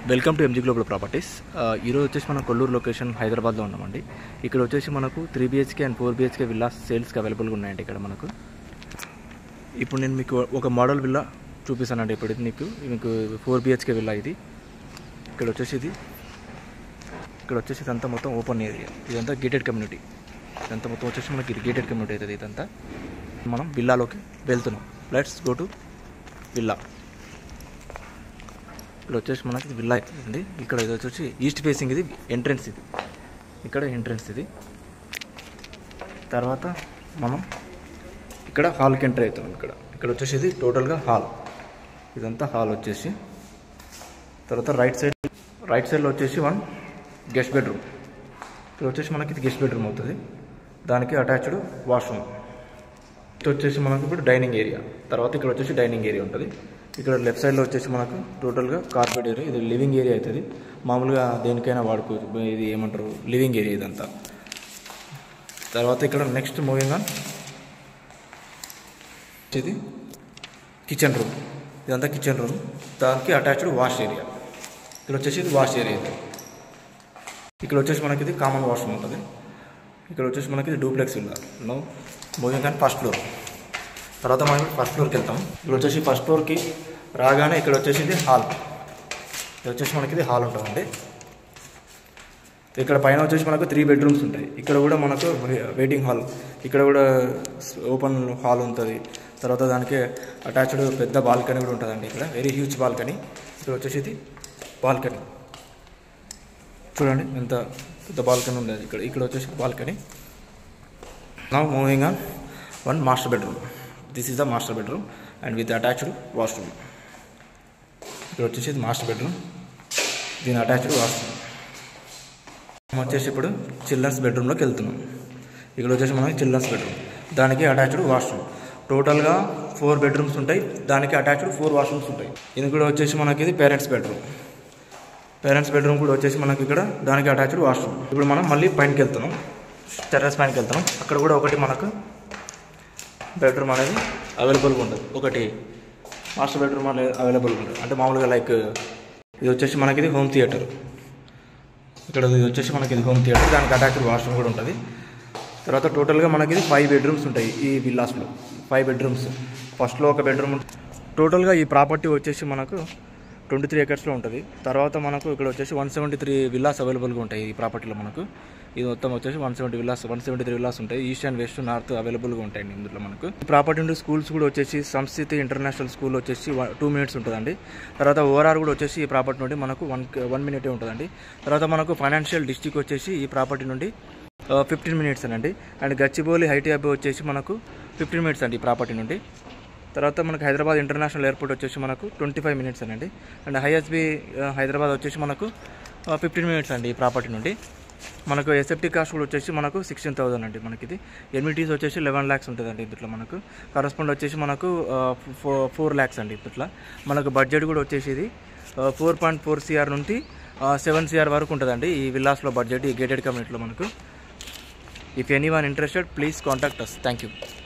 welcome to MG global properties ఆ, ఈరోజు వచ్చేసి మనం కొల్లూరు లొకేషన్ హైదరాబాద్లో ఉన్నామండి ఇక్కడ వచ్చేసి మనకు three BHK and four BHK villas సేల్స్కి అవైలబుల్గా ఉన్నాయండి ఇక్కడ మనకు ఇప్పుడు నేను మీకు ఒక మోడల్ విల్లా చూపిస్తానండి ఇప్పుడు ఇది మీకు మీకు ఫోర్ బిహెచ్కే విల్లా ఇది ఇక్కడ వచ్చేసి ఇది ఇక్కడ వచ్చేసి ఇదంతా మొత్తం ఓపెన్ ఏరియా ఇదంతా గేటెడ్ కమ్యూనిటీ ఇదంతా మొత్తం వచ్చేసి మనకి గేటెడ్ కమ్యూనిటీ అవుతుంది ఇదంతా మనం విల్లాలోకి వెళ్తున్నాం లెట్స్ గో టు విల్లా ఇక్కడ వచ్చేసి మనకి ఇది విల్లా ఉంది ఇక్కడ ఇది వచ్చేసి ఈస్ట్ ఫేసింగ్ ఇది ఎంట్రన్స్ ఇది ఇక్కడ ఎంట్రన్స్ ఇది తర్వాత మనం ఇక్కడ హాల్కి ఎంటర్ అవుతాం ఇక్కడ ఇక్కడ వచ్చేసి ఇది టోటల్గా హాల్ ఇదంతా హాల్ వచ్చేసి తర్వాత రైట్ సైడ్ రైట్ సైడ్లో వచ్చేసి వన్ గెస్ట్ బెడ్రూమ్ ఇక్కడ వచ్చేసి మనకి ఇది గెస్ట్ బెడ్రూమ్ అవుతుంది దానికి అటాచ్డ్ వాష్రూమ్ ఇది వచ్చేసి మనకు ఇప్పుడు డైనింగ్ ఏరియా తర్వాత ఇక్కడ వచ్చేసి డైనింగ్ ఏరియా ఉంటుంది ఇక్కడ లెఫ్ట్ సైడ్లో వచ్చేసి మనకు టోటల్గా కార్పెట్ ఏరియా ఇది లివింగ్ ఏరియా అవుతుంది మామూలుగా దేనికైనా వాడుకోవచ్చు ఇది ఏమంటారు లివింగ్ ఏరియా ఇదంతా తర్వాత ఇక్కడ నెక్స్ట్ మూవింగ్ ఆన్ ఇది కిచెన్ రూమ్ ఇదంతా కిచెన్ రూమ్ దానికి అటాచ్డ్ వాష్ ఏరియా ఇక్కడ వచ్చేసి ఇది వాష్ ఏరియా ఇది ఇక్కడ వచ్చేసి మనకి ఇది కామన్ వాష్రూమ్ ఉంటుంది ఇక్కడ వచ్చేసి మనకి ఇది duplex villa no moving and first floor తర్వాత మనం ఫస్ట్ ఫ్లోర్కి వెళ్తాం ఇక్కడ వచ్చేసి ఫస్ట్ ఫ్లోర్కి రాగానే ఇక్కడ వచ్చేసి ఇది హాల్ ఇది వచ్చేసి మనకి ఇది హాల్ ఉంటుందండి ఇక్కడ పైన వచ్చేసి మనకు త్రీ బెడ్రూమ్స్ ఉంటాయి ఇక్కడ కూడా మనకు వెయిటింగ్ హాల్ ఇక్కడ కూడా ఓపెన్ హాల్ ఉంటుంది తర్వాత దానికి అటాచ్డ్ పెద్ద బాల్కనీ కూడా ఉంటుందండి ఇక్కడ వెరీ హ్యూజ్ బాల్కనీ ఇక్కడ వచ్చేసి ఇది బాల్కనీ చూడండి ఎంత పెద్ద బాల్కనీ ఉండేది ఇక్కడ ఇక్కడ వచ్చేసి బాల్కనీ నా moving on one master bedroom this is the master bedroom and with attached washroom ఇక్కడ వచ్చేసి ఇది మాస్టర్ బెడ్రూమ్ దీని అటాచ్డ్ వాష్రూమ్ మనం వచ్చేసి ఇప్పుడు చిల్డ్రన్స్ బెడ్రూమ్లోకి వెళ్తున్నాం ఇక్కడ వచ్చేసి మనకి చిల్డ్రన్స్ బెడ్రూమ్ దానికి అటాచ్డ్ వాష్రూమ్ టోటల్గా ఫోర్ బెడ్రూమ్స్ ఉంటాయి దానికి అటాచ్డ్ ఫోర్ వాష్రూమ్స్ ఉంటాయి ఇది కూడా వచ్చేసి మనకి ఇది పేరెంట్స్ బెడ్రూమ్ పేరెంట్స్ బెడ్రూమ్ కూడా వచ్చేసి మనకి ఇక్కడ దానికి అటాచ్డ్ వాష్రూమ్ ఇప్పుడు మనం మళ్ళీ పైనకి వెళ్తున్నాం టెర్రస్ పైనకి వెళ్తున్నాం అక్కడ కూడా ఒకటి మనకు బెడ్రూమ్ అనేది అవైలబుల్గా ఉంటుంది ఒకటి మాస్టర్ బెడ్రూమ్ అనేది అవైలబుల్గా ఉంటుంది అంటే మామూలుగా లైక్ ఇది వచ్చేసి మనకి ఇది హోమ్ థియేటర్ ఇక్కడ ఇది వచ్చేసి మనకి ఇది హోమ్ థియేటర్ దానికి అటాచ్డ్ వాష్రూమ్ కూడా ఉంటుంది తర్వాత టోటల్గా మనకి ఇది ఫైవ్ బెడ్రూమ్స్ ఉంటాయి ఈ విల్లాస్లో ఫైవ్ బెడ్రూమ్స్ ఫస్ట్లో ఒక బెడ్రూమ్ టోటల్గా ఈ ప్రాపర్టీ వచ్చేసి మనకు ట్వంటీ త్రీ ఎకర్స్లో ఉంటుంది తర్వాత మనకు ఇక్కడ వచ్చేసి వన్ సెవెంటీ త్రీ విల్లాస్ అవైలబుల్గా ఉంటాయి ఈ ప్రాపర్టీలో మనకు ఇది మొత్తం వచ్చేసి one seventy villas one seventy three villas ఉంటాయి ఈస్ట్ అండ్ వెస్ట్ నార్త్ అవైలబుల్గా ఉంటాయండి ఇందులో మనకు ఈ ప్రాపర్టీ నుండి స్కూల్స్ కూడా వచ్చేసి సంస్థితి ఇంటర్నేషనల్ స్కూల్ వచ్చేసి టూ మినిట్స్ ఉంటుందండి తర్వాత ఓఆర్ఆర్ కూడా వచ్చేసి ఈ ప్రాపర్టీ నుండి మనకు వన్ వన్ మినిటే ఉంటుందండి తర్వాత మనకు ఫైనాన్షియల్ డిస్టిక్ వచ్చేసి ఈ ప్రాపర్టీ నుండి ఫిఫ్టీన్ మినిట్స్ అండి అండ్ గచ్చిబౌలి హైటీ అబ్బి వచ్చేసి మనకు ఫిఫ్టీన్ మినిట్స్ అండి ఈ ప్రాపర్టీ నుండి తర్వాత మనకు హైదరాబాద్ ఇంటర్నేషనల్ ఎయిర్పోర్ట్ వచ్చేసి మనకు ట్వంటీ ఫైవ్ మినిట్స్ అండి అండ్ హైఎస్బి హైదరాబాద్ వచ్చేసి మనకు ఫిఫ్టీన్ మినిట్స్ అండి ఈ ప్రాపర్టీ నుండి మనకు ఎస్ఎఫ్టీ కాస్ట్ కూడా వచ్చేసి మనకు సిక్స్టీన్ థౌసండ్ అండి మనకి ఇది ఎన్మిటీస్ వచ్చేసి లెవెన్ ల్యాక్స్ ఉంటుందండి ఇందులో మనకు కరస్పాండ్ వచ్చేసి మనకు ఫోర్ ల్యాక్స్ అండి ఇందులో మనకు బడ్జెట్ కూడా వచ్చేసి ఇది ఫోర్ పాయింట్ ఫోర్ సిఆర్ నుండి సెవెన్ సిఆర్ వరకు ఉంటుందండి ఈ విల్లాస్లో బడ్జెట్ ఈ గేటెడ్ కమ్యూనిటీలో మనకు if anyone interested please contact us thank you